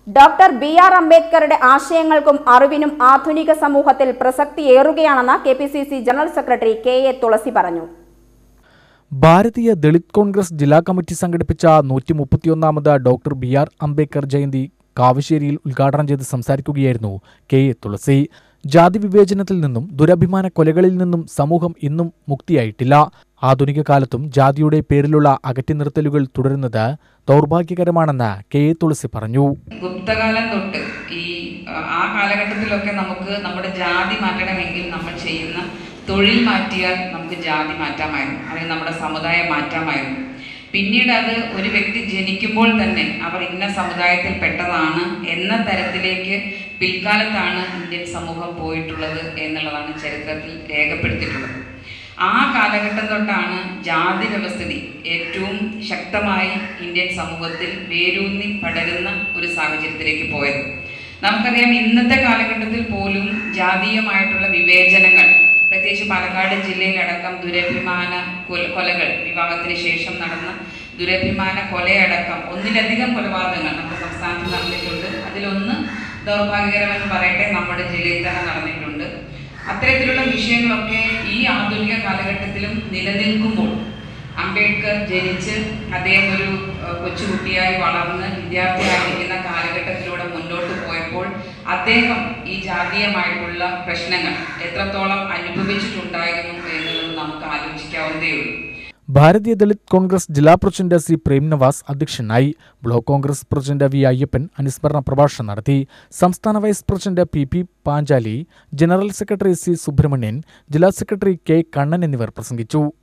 doctor B R അംബേദ്കറുടെ ആശയങ്ങൾക്കും അറിവിനും ആധുനിക സമൂഹത്തിൽ പ്രസക്തിയേറുകയാണെന്ന് K P C C general secretary K A Thulasi പറഞ്ഞു ഭാരതീയ ദളിത് കോൺഗ്രസ് ജില്ലാ കമ്മിറ്റി സംഘടിപ്പിച്ച നൂറ്റി മുപ്പത്തിയൊന്നാമത് doctor B R Ambedkar Jayanti കാവശ്ശേരിയിൽ ഉദ്ഘാടനം ചെയ്ത് സംസാരിക്കുകയായിരുന്നു കെ എ തുളസി ജാതി വിവേചനത്തിൽ നിന്നും ദുരഭിമാന കൊലകളിൽ നിന്നും സമൂഹം ഇന്നും മുക്തിയായിട്ടില്ല ആധുനിക കാലത്തും ജാതിയുടെ പേരിലുള്ള അകറ്റി നിർത്തലുകൾ തുടരുന്നത് ദൗർഭാഗ്യകരമാണെന്ന് കെ എ തുളസി പറഞ്ഞു ഗുപ്തകാലം തൊട്ട് ഈ ആ, ആ കാലഘട്ടത്തിലൊക്കെ നമുക്ക് നമ്മുടെ ജാതി മാറ്റണമെങ്കിൽ നമ്മൾ ചെയ്യുന്ന തൊഴിൽ മാറ്റിയാൽ നമുക്ക് ജാതി മാറ്റാമായിരുന്നു അല്ലെങ്കിൽ നമ്മുടെ സമുദായം മാറ്റാമായിരുന്നു പിന്നീട് അത് ഒരു വ്യക്തി ജനിക്കുമ്പോൾ തന്നെ അവർ ഇന്ന സമുദായത്തിൽ പെട്ടതാണ് എന്ന തരത്തിലേക്ക് പിൽക്കാലത്താണ് ഇന്ത്യൻ സമൂഹം പോയിട്ടുള്ളത് എന്നുള്ളതാണ് ചരിത്രത്തിൽ രേഖപ്പെടുത്തിയിട്ടുള്ളത് ആ കാലഘട്ടം തൊട്ടാണ് ജാതി വ്യവസ്ഥിതി ഏറ്റവും ശക്തമായി ഇന്ത്യൻ സമൂഹത്തിൽ വേരൂന്നി പടരുന്ന ഒരു സാഹചര്യത്തിലേക്ക് പോയത് നമുക്കറിയാം ഇന്നത്തെ കാലഘട്ടത്തിൽ പോലും ജാതീയമായിട്ടുള്ള വിവേചനങ്ങൾ പ്രത്യേകിച്ച് പാലക്കാട് ജില്ലയിലടക്കം ദുരഭിമാന കൊല കൊലകൾ വിവാഹത്തിന് ശേഷം നടന്ന ദുരഭിമാന കൊലയടക്കം ഒന്നിലധികം കൊലപാതകങ്ങൾ നമ്മുടെ സംസ്ഥാനത്ത് നടന്നിട്ടുണ്ട് അതിലൊന്ന് ദൗർഭാഗ്യകരമെന്ന് പറയട്ടെ നമ്മുടെ ജില്ലയിൽ തന്നെ നടന്നിട്ടുണ്ട് അത്തരത്തിലുള്ള വിഷയങ്ങളൊക്കെ ഈ ആധുനിക കാലഘട്ടത്തിലും നിലനിൽക്കുമ്പോൾ അംബേദ്കർ ജനിച്ച് അദ്ദേഹം ഒരു ഏഹ്, കൊച്ചുകുട്ടിയായി വളർന്ന് വിദ്യാർത്ഥിയായിരിക്കുന്ന കാലഘട്ടത്തിലൂടെ മുന്നോട്ട് പോയപ്പോൾ അദ്ദേഹം ഈ ജാതീയമായിട്ടുള്ള പ്രശ്നങ്ങൾ എത്രത്തോളം അനുഭവിച്ചിട്ടുണ്ടായിരുന്നു എന്നുള്ളത് നമുക്ക് ആലോചിക്കാവുന്നതേ ഉള്ളൂ ഭാരതീയ ദളിത് കോൺഗ്രസ് ജില്ലാ പ്രസിഡന്റ് സി പ്രേം നവാസ് അധ്യക്ഷനായി block Congress president V Ayyappan അനുസ്മരണ പ്രഭാഷണം നടത്തി സംസ്ഥാന vice president P P Panchali general secretary C Subramanian ജില്ലാ സെക്രട്ടറി കെ കണ്ണൻ എന്നിവർ പ്രസംഗിച്ചു